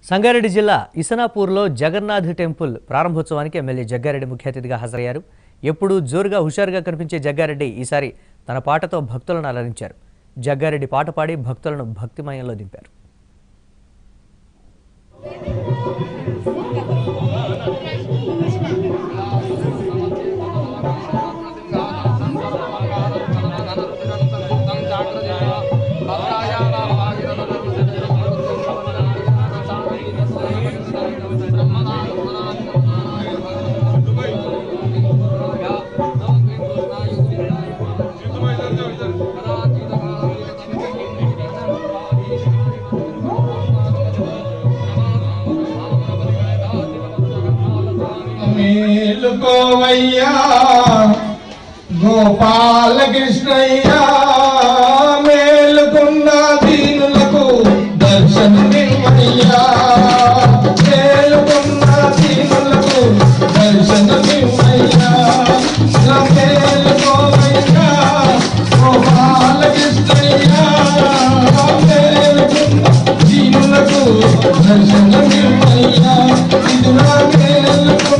సంగారెడ్డి జిల్లా ఇసనాపూర్లో జగన్నాథ్ టెంపుల్ ప్రారంభోత్సవానికి ఎమ్మెల్యే జగ్గారెడ్డి ముఖ్య అతిథిగా హాజరయ్యారు ఎప్పుడూ జోరుగా హుషారుగా కనిపించే జగ్గారెడ్డి ఈసారి తన పాటతో భక్తులను అలరించారు జగ్గారెడ్డి పాట పాడి భక్తులను భక్తిమయంలో దింపారు మేలుకోవయ్యా గోపాల కృష్ణయ్యా మేలుకున్న దీనులకు దర్శనమివ్వయ్యా మేలుకున్న దీనులకు దర్శనమివ్వయ్యా ఇలా మేలుకోవయ్యా గోపాల కృష్ణయ్యా మేలుకున్న దీనులకు దర్శనమివ్వయ్యా ఇది నా మేలుకో